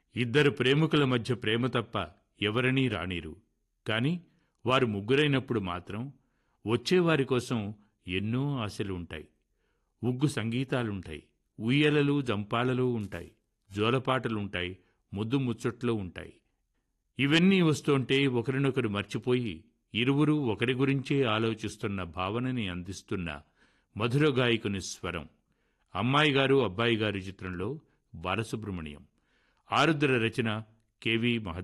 ఇద్దరు ప్రేమికుల మధ్య ప్రేమ తప్ప ఎవరినీ రానీరు కాని వారు ముగ్గురైనప్పుడు మాత్రం వచ్చేవారి కోసం ఎన్నో ఆశలు ఉంటాయి ఉగ్గు సంగీతాలుంటాయి ఉయ్యలలు జంపాలలు ఉంటాయి జోలపాటలుంటాయి ముద్దు ముచ్చట్లు ఉంటాయి ఇవన్నీ వస్తుంటే ఒకరినొకరు మర్చిపోయి ఇరువురు ఒకరి గురించే ఆలోచిస్తున్న భావనని అందిస్తున్న మధుర గాయకుని స్వరం అమ్మాయి గారు అబ్బాయి గారి చిత్రంలో బాలసుబ్రహ్మణ్యం ఆరుద్ర రచన కెవి మహదేవ్